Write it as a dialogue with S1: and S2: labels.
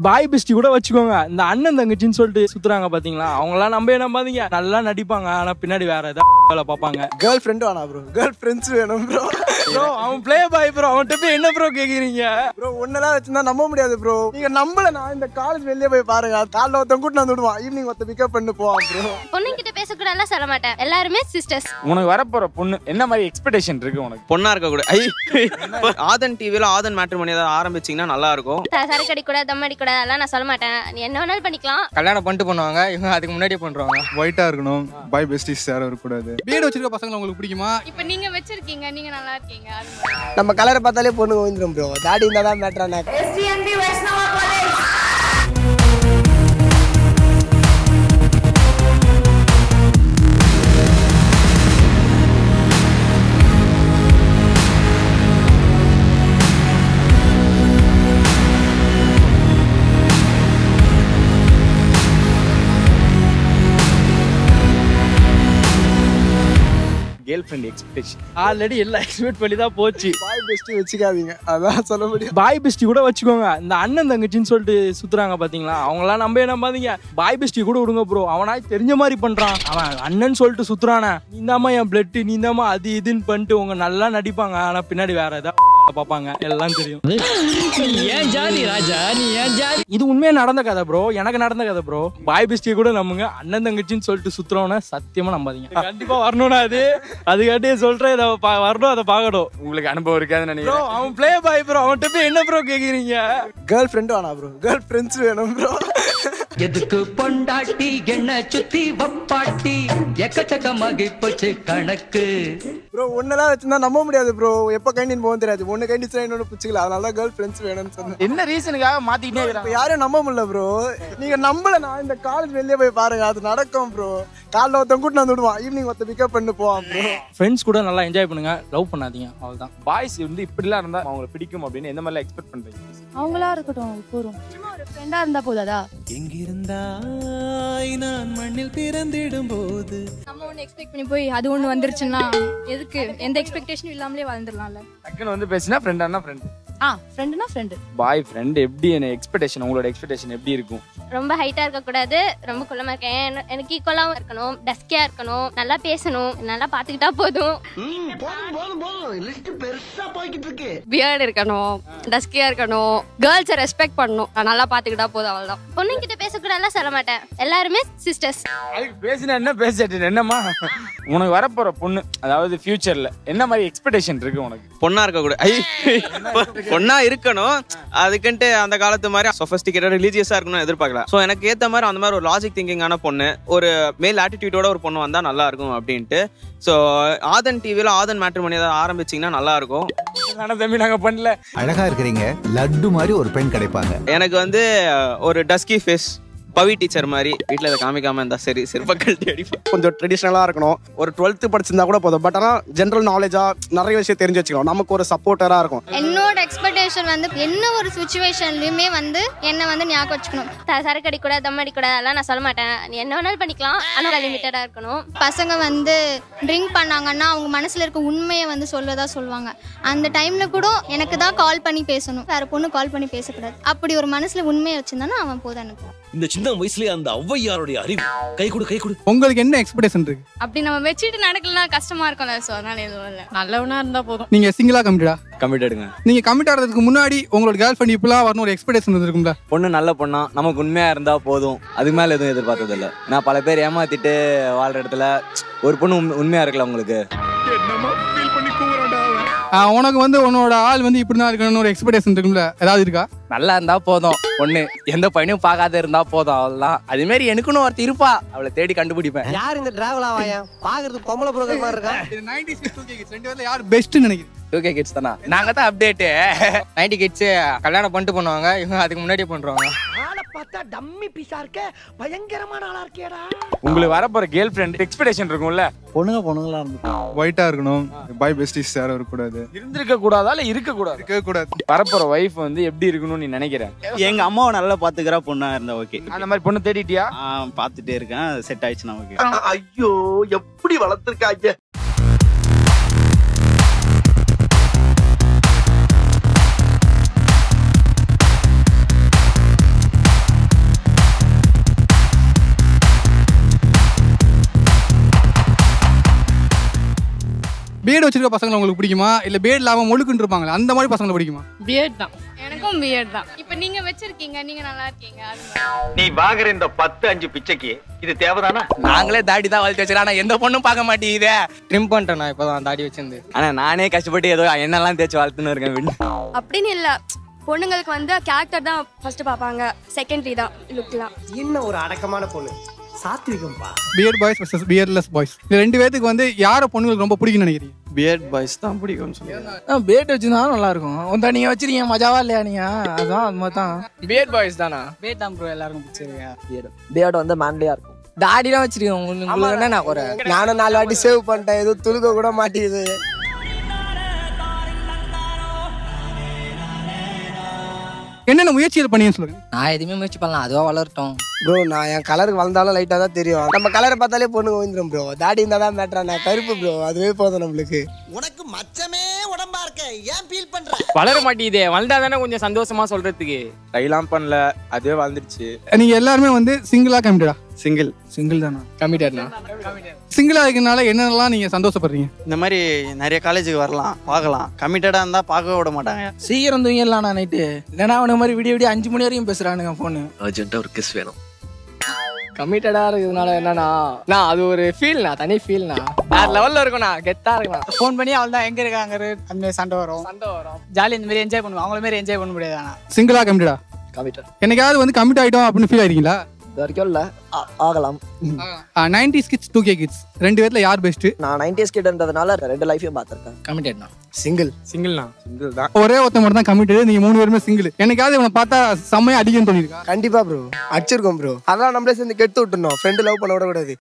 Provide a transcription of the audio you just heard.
S1: Boy bestie கூட வச்சுக்கோங்க இந்த அண்ணன் தங்கச்சின்னு சொல்லிட்டு சுத்துறாங்க பாத்தீங்களா அவங்களாம் நம்ப நம்பாதீங்க நல்லா நடிப்பாங்க ஆனா பின்னாடி வேற ஏதாவது வேலை பார்ப்பாங்க
S2: கேர்ள் ஃப்ரெண்டு வேணாம் ப்ரோ கேர்ள் ஃப்ரெண்ட்ஸ் வேணும் ப்ரோ
S1: ப்ரோ அவன் ப்ளே பாய் ப்ரோ அவன்கிட்ட போய் என்ன ப்ரோ கேக்குறீங்க
S2: ப்ரோ ஒன்னெல்லாம் வச்சிருந்தா நம்ப முடியாது ப்ரோ நீங்க நம்பல நான் இந்த காலேஜ் வெளியே போய் பாருங்க காலைல ஒருத்தன் கூட்டு வந்து விடுவான் ஈவினிங் ஒருத்த பிக்கப் பண்ணி போவான் ப்ரோ
S3: பொண்ணுங்கிட்ட பேசக்கூடாதுலாம் சொல்ல மாட்டேன் எல்லாருமே சிஸ்டர்ஸ்
S4: உனக்கு வரப்போற பொண்ணு என்ன மாதிரி எக்ஸ்பெக்டேஷன் இருக்கு உனக்கு
S5: பொண்ணா இருக்க கூட ஐ ஆதன் டிவில ஆதன் மேட்ரிமோனி ஏதாவது ஆரம்பிச்சீங்கன்னா நல்லா இருக்கும்
S3: சரக்கு அடிக்கூடாது தம் அடிக்கூடாது அதெல்லாம் நான் சொல்ல மாட்டேன் நீ என்ன வேணாலும் பண்ணிக்கலாம்
S6: கல்யாணம் பண்ணிட்டு பண்ணுவாங்க இவங்க அதுக்கு முன்னாடியே பண்றாங்க
S7: ஒயிட்டா இருக்கணும் பாய் பெஸ்டிஸ் யாரும் இருக்கக்கூடாது
S8: பீடு வச்சிருக்க பசங்களை உங்களுக்கு பிடிக்குமா
S9: இப்போ நீங்க வச்சிருக்கீங்க நீங்க நல்லா இருக்கீங்க
S2: நம்ம கலரை பார்த்தாலே பொண்ணு வந்துடும் ப்ரோ தாடி இருந்தா தான் மேட்ரான
S4: கேர்ள் ஃப்ரெண்ட் எக்ஸ்பெக்டேஷன்
S1: ஆல்ரெடி எல்லாம் எக்ஸ்பெக்ட் பண்ணி தான் போச்சு
S2: பாய் பெஸ்டி வச்சுக்காதீங்க அதான் சொல்ல முடியும்
S1: பாய் பெஸ்டி கூட வச்சுக்கோங்க இந்த அண்ணன் தங்கச்சின்னு சொல்லிட்டு சுத்துறாங்க பாத்தீங்களா அவங்களாம் நம்ப நம்பாதீங்க பாய் பெஸ்டி கூட விடுங்க ப்ரோ அவனா தெரிஞ்ச மாதிரி பண்றான் அவன் அண்ணன் சொல்லிட்டு சுத்துறானே நீந்தாமா என் பிளட் நீந்தாமா அது இதுன்னு பண்ணிட்டு உங்க நல்லா நடிப்பாங்க ஆனா பின்னாடி வேற ஏதாவது பார்ப்பாங்க எல்லாம் தெரியும்
S10: ஏன் ஜாதி ராஜா நீ ஏன் ஜாதி
S1: இது உண்மையா நடந்த கதை ப்ரோ எனக்கு நடந்த கதை ப்ரோ பாய் பெஸ்டியை கூட நம்புங்க அண்ணன் தங்கச்சின்னு சொல்லிட்டு சுத்துறவன சத்தியமா நம்பாதீங்க கண்டிப்பா வரணும்னா அது அதுக்காட்டி சொல்றேன் இதை பா- வரணும் அதை பார்க்கணும்
S4: உங்களுக்கு அனுபவம் இருக்காதுன்னு
S1: ப்ரோ
S4: நினைக்கிறேன்
S1: அவன் ப்ளே பாய் ப்ரோ அவன்கிட்ட போய் என்ன ப்ரோ கேக்குறீங்க
S2: கேர்ள் ஃப்ரெண்டு வேணாம் ப்ரோ கேர்ள் ஃப்ரெண்ட்ஸ் வேணும் ப்ரோ
S10: எதுக்கு பொண்டாட்டி என்ன சுத்தி வப்பாட்டி எக்கச்சக்கமாகி போச்சு கணக்கு
S2: ப்ரோ ஒன்னெல்லாம் வச்சிருந்தா நம்ப முடியாது ப்ரோ எப்போ கைண்டின் போகும் தெரியாது ஒன்று கைண்டிச்சுனா இன்னொன்று பிடிச்சிக்கலாம் அதனால தான் கேர்ள் ஃப்ரெண்ட்ஸ் வேணும்னு சொன்னேன்
S4: என்ன ரீசனுக்காக மாத்திக்கிட்டே
S2: இப்போ
S4: இருக்கிறாங்க
S2: யாரும் நம்ப முடியல ப்ரோ நீங்க நம்பல நான் இந்த காலேஜ் வெளியே போய் பாருங்க அது நடக்கும் ப்ரோ காலைல ஒருத்தன் கூட்டு வந்து விடுவான் ஈவினிங் ஒருத்த பிக்கப் பண்ணி போவான் ப்ரோ
S1: ஃப்ரெண்ட்ஸ் கூட நல்லா என்ஜாய் பண்ணுங்க லவ் பண்ணாதீங்க அவ்வளவுதான்
S4: பாய்ஸ் வந்து இப்படிலாம் இருந்தா அவங்களுக்கு பிடிக்கும் அப்படின்னு எந்த மாதிரிலாம் எக்ஸ்பெக்ட் பண்றீங்க
S9: அவங்களா இருக்கட்டும் போறோம் சும்மா ஒரு ஃப்ரெண்டா இருந்தா போதாதா
S10: எங்கிருந்தாய் நான் மண்ணில் பிறந்திடும் போது
S9: நம்ம ஒன்று எக்ஸ்பெக்ட் பண்ணி போய் அது ஒன்று வந்துருச்சுன்னா எதுக்கு எந்த எக்ஸ்பெக்டேஷனும் இல்லாமலே வாழ்ந்துடலாம்ல
S4: டக்குன்னு வந்து பேசினா ஃப்ரெண்டானா ஃப்ரெண்ட்
S9: ஆ ஃப்ரெண்டுனா ஃப்ரெண்டு
S4: பாய் ஃப்ரெண்ட் எப்படி என்ன எக்ஸ்பெக்டேஷன் உங்களோட எக்ஸ்பெக்டேஷன் எப்படி இருக்கும்
S3: ரொம்ப ஹைட்டா இருக்க கூடாது ரொம்ப குள்ளமா இருக்கேன் என- எனக்கு ஈக்குவலாவும் இருக்கணும் டஸ்கியா இருக்கணும் நல்லா பேசணும் நல்லா பாத்துக்கிட்டா போதும்
S9: பியர்டு இருக்கணும் டஸ்கியா இருக்கணும் கேர்ள்ஸை ரெஸ்பெக்ட் பண்ணணும் நல்லா பாத்துக்கிட்டா போதும் அவ்வளவுதான்
S3: பொண்ணுங்கிட்ட பேசக்கூடாதுலாம் சொல்ல மாட்டேன் எல்லாருமே சிஸ்டர்ஸ்
S4: அதுக்கு பேசினா என்ன பேசிட்டு என்னம்மா உனக்கு வரப்போற பொண்ணு அதாவது ஃபியூச்சர்ல என்ன மாதிரி எக்ஸ்பெக்டேஷன் இருக்கு உனக்கு
S5: பொண்ணா இருக்க கூட ஐ பொண்ணா இருக்கணும் அதுக்குன்ட்டு அந்த காலத்து மாதிரி சொஃபஸ்டிகேட்டட் ரிலீஜியஸா இருக்கணும்னு எதிர்பார்க்கல ஸோ எனக்கு ஏத்த மாதிரி அந்த மாதிரி ஒரு லாஜிக் திங்கிங்கான பொண்ணு ஒரு மேல் ஆட்டிடியூடோட ஒரு பொண்ணு வந்தா நல்லா இருக்கும் அப்படின்ட்டு ஸோ ஆதன் டிவில ஆதன் மேட்ரிமோனி ஏதாவது ஆரம்பிச்சீங்கன்னா நல்லா இருக்கும்
S4: ஆனா தம்பி நாங்க பண்ணல
S11: அழகா இருக்கிறீங்க லட்டு மாதிரி ஒரு பெண் கிடைப்பாங்க
S5: எனக்கு வந்து ஒரு டஸ்கி ஃபேஸ் பவி டீச்சர் மாதிரி வீட்டில் இதை காமிக்காம இருந்தா சரி சிற்பக்கல்ட்டி அடிப்பேன்
S2: கொஞ்சம் ட்ரெடிஷ்னலாக இருக்கணும் ஒரு டுவெல்த்து படிச்சிருந்தா கூட போதும் பட் ஆனால் ஜென்ரல் நாலேஜாக நிறைய விஷயம் தெரிஞ்சு வச்சுக்கலாம் நமக்கு ஒரு சப்போர்ட்டராக இருக்கும்
S3: என்னோட எக்ஸ்பெக்டேஷன் வந்து என்ன ஒரு சுச்சுவேஷன்லயுமே வந்து என்ன வந்து ஞாபகம் வச்சுக்கணும் த- சரக்கு அடிக்கூடாது தம் அடிக்கூடாது அதெல்லாம் நான் சொல்ல மாட்டேன் நீ என்ன வேணாலும் பண்ணிக்கலாம் ஆனால் லிமிட்டடா இருக்கணும் பசங்க வந்து ட்ரிங்க் பண்ணாங்கன்னா அவங்க மனசுல இருக்க உண்மையை வந்து சொல்லதா சொல்லுவாங்க அந்த டைம்ல கூட எனக்கு தான் கால் பண்ணி பேசணும் வேற பொண்ணு கால் பண்ணி பேசக்கூடாது அப்படி ஒரு மனசுல உண்மையை வச்சிருந்தானா அவன் போதும் எனக்கு
S10: இந்த சின்ன வயசுலயே அந்த ஔவையாருடைய அறிவு கை கொடு கை கொடு
S8: உங்களுக்கு என்ன எக்ஸ்பெக்டேஷன் இருக்கு
S9: அப்படி நம்ம வச்சுட்டு நடக்கலனா கஷ்டமா இருக்கும்ல ஸோ அதனால எதுவும் இல்லை நல்லவனா இருந்தா போதும்
S8: நீங்க சிங்கிளா கமிட்டடா
S12: கமிட்டடுங்க
S8: நீங்க கமிட் ஆகிறதுக்கு முன்னாடி உங்களோட கேர்ள் ஃப்ரெண்ட் இப்பெல்லாம் வரணும் ஒரு எக்ஸ்பெக்டேஷன் இருந்திருக்கும்ல
S12: பொண்ணு நல்ல பொண்ணா நமக்கு உண்மையா இருந்தா போதும் அதுக்கு மேல எதுவும் எதிர்பார்த்தது இல்ல நான் பல பேர் ஏமாத்திட்டு வாழ்ற இடத்துல ஒரு பொண்ணு உண்மை- உண்மையா இருக்கல உங்களுக்கு
S8: ஆ, உனக்கு வந்து உன்னோட ஆள் வந்து இப்படி தான் இருக்கணும்னு ஒரு எக்ஸ்பெக்டேஷன் இருக்கும்ல ஏதாவது இருக்கா
S6: நல்லா இருந்தா போதும் ஒண்ணு எந்த பையனும் பார்க்காத இருந்தா போதும் அவ்வளவுதான் அது மாதிரி எனக்குன்னு ஒருத்தர் இருப்பா அவளை தேடி கண்டுபிடிப்பேன்
S2: யார் இந்த டிராவல் ஆவாயா பாக்குறது பொம்பளை புரோக்கர் மாதிரி இருக்கா
S8: இது 90s kids, 2K kids ரெண்டு பேர்ல யார் பெஸ்ட்னு நினைக்கிறேன்
S6: டூ கே கிட்ஸ் தானா நாங்க தான் அப்டேட்டு நைன்டி கிட்ஸ் கல்யாணம் பண்ணிட்டு பண்ணுவாங்க இவங்க அதுக்கு முன்னாடியே பண்றாங்க
S2: பார்த்தா டம்மி பீஸா இருக்க பயங்கரமான ஆளா இருக்கேடா
S4: உங்களுக்கு வரப்போற கேர்ள் ஃப்ரெண்ட் எக்ஸ்பெக்டேஷன் இருக்கும்ல
S7: பொண்ணுங்க பொண்ணுங்களா இருந்துக்கும் ஒயிட்டா இருக்கணும் பாய் பெஸ்டிஸ் யாரும் இருக்கக்கூடாது
S4: இருந்திருக்க கூடாதா இல்ல இருக்க கூடாது
S7: இருக்கவே கூடாது
S4: வரப்போற வைஃப் வந்து எப்படி இருக்கணும்னு நீ நினைக்கிற
S12: எங்க அம்மாவை நல்லா பாத்துக்கிறா பொண்ணா இருந்தா ஓகே
S4: அந்த மாதிரி பொண்ணு தேடிட்டியா
S12: பாத்துட்டே இருக்கேன் செட் ஆயிடுச்சுன்னா ஓகே
S2: ஐயோ எப்படி வளர்த்துருக்காங்க
S8: பிஎட் வச்சிருக்க பசங்களை உங்களுக்கு பிடிக்குமா இல்ல பிஎட் இல்லாம முழுக்குன்னு இருப்பாங்களே அந்த மாதிரி பசங்களை பிடிக்குமா
S9: பிஎட் தான் எனக்கும் பிஎட் தான் இப்போ நீங்க வச்சிருக்கீங்க நீங்க நல்லா இருக்கீங்க அது மாதிரி.
S13: நீ வாங்குற இந்த பத்து அஞ்சு பிச்சைக்கு இது தேவைதானா
S6: நாங்களே தாடி தான் வளர்த்து வச்சிருக்கோம் ஆனா எந்த பொண்ணும் பார்க்க மாட்டேங்குதே
S1: ட்ரிம் பண்ணிட்டேன் நான் இப்பதான் தாடி வச்சிருந்து
S12: ஆனா நானே கஷ்டப்பட்டு ஏதோ என்னெல்லாம் தேய்ச்சி வளர்த்துன்னு இருக்கேன் வீடு
S9: அப்படின்னு இல்ல பொண்ணுங்களுக்கு வந்து கேரக்டர் தான் ஃபர்ஸ்ட் பார்ப்பாங்க செகண்டரி தான் லுக்லாம்
S13: என்ன ஒரு அடக்கமான பொண்ணு சாத்விகம்பா
S8: பிஎட் பாய்ஸ் வர்சஸ் பிஎட்லெஸ் பாய்ஸ் இந்த ரெண்டு பேத்துக்கு வந்து யார பொண்ணுங்களுக்கு ரொம்ப பிடிக்கும்னு நினைக்கிறீங்க
S1: பிஎட் பாய்ஸ் தான் பிடிக்கும்னு சொல்லுவாங்க பேட் வச்சிருந்தா நல்லா இருக்கும் உந்தா நீங்க வச்சிருக்கீங்க மஜாவா இல்லையா நீங்க அதான் அது மாதிரி தான்
S6: பிஎட் பாய்ஸ் தானா
S1: பேட் தான் ப்ரோ எல்லாருக்கும் பிடிச்சிருக்கேன்
S14: பியர்டு பியர்டு வந்து மேன்லியா இருக்கும்
S1: தாடிலாம் வச்சிருக்கேன் உங்களுக்கு உங்களுக்கு என்ன நான் குறை
S2: நானும் நாலு வாட்டி சேவ் பண்ணிட்டேன் எதுவும் துளுக்க கூட மாட்டேங்குது
S8: என்னென்ன முயற்சிகள் பண்ணீங்கன்னு சொல்லுங்க
S1: நான் எதுவுமே முயற்சி பண்ணலாம் அதுவா வளரட்டும்
S2: ப்ரோ நான் என் கலருக்கு வளர்ந்தாலும் லைட்டாக தான் தெரியும் நம்ம கலரை பார்த்தாலே பொண்ணு ஓய்ந்துரும் ப்ரோ தாடி இருந்தால் தான் மேட்ரா நான் கருப்பு ப்ரோ அதுவே போதும் நம்மளுக்கு
S13: உனக்கு மச்சமே உடம்பா இருக்க ஏன் ஃபீல் பண்ற
S6: வளர மாட்டேங்குதே வளர்ந்தா தானே கொஞ்சம் சந்தோஷமா சொல்றதுக்கு
S4: ட்ரைலாம் பண்ணல அதுவே வளர்ந்துருச்சு
S8: நீங்க எல்லாருமே வந்து சிங்கிளா கமிட்டடா
S7: சிங்கிள்
S1: சிங்கிள் தானா
S6: கமிட்டட்னா
S8: சிங்கிளா இருக்கனால என்னென்னலாம் நீங்க சந்தோஷப்படுறீங்க
S14: இந்த மாதிரி நிறைய காலேஜுக்கு வரலாம் பார்க்கலாம் கமிட்டடாக இருந்தால் பார்க்க விட மாட்டாங்க
S1: சீக்கிரம் தூங்கிடலாம் நான் நைட்டு இல்லைன்னா அவனுக்கு மாதிரி விடிய விடிய அஞ்சு மணி வரையும் பேசுறானுங்க ஃபோனு
S10: அர்ஜென்ட்டா ஒரு கிஸ் வேணும்
S6: கமிட்டடா இருக்கிறதுனால என்னன்னா நான் அது ஒரு ஃபீல்னா தனி ஃபீல்னா வேற லெவல்ல இருக்கும்ண்ணா கெத்தா இருக்கலாம்
S1: ஃபோன் பண்ணி அவள் தான் எங்க இருக்காங்க அந்த மாதிரி சண்டை வரும்
S6: சண்டை வரும்
S1: ஜாலி இந்த மாதிரி என்ஜாய் பண்ணுவோம் அவங்கள மாதிரி என்ஜாய் பண்ண முடியாது ஆனா
S8: சிங்கிளா கமிட்டடா
S14: கமிட்டட்
S8: என்னைக்காவது வந்து கமிட் ஆயிட்டோம் அப்படின்னு ஃபீல் ஆயிருக்கீங்களா
S14: இது வரைக்கும் இல்லை ஆகலாம்
S8: ninety kids two K kids ரெண்டு பேர்ல யார் பெஸ்ட்
S14: நான் நைன்டிஸ் கிட்டன்றதுனால ரெண்டு லைஃபையும் பார்த்துருக்கேன்
S1: கமிட்டட்னா
S2: சிங்கிள்
S4: சிங்கிள்னா சிங்கிள் தான்
S8: ஒரே ஒருத்த மட்டும் தான் கமிட்டட் நீங்க மூணு பேருமே சிங்கிள் என்னைக்காவது இவனை பார்த்தா செம்மையா அடிக்கன்னு தோணிருக்கா
S2: கண்டிப்பா ப்ரோ அடிச்சிருக்கோம் ப்ரோ அதான் நம்மளே சேர்ந்து கெடுத்து விட்டுணும் ஃப்ரெண்டு லவ் பண்ண விடக்கூடாது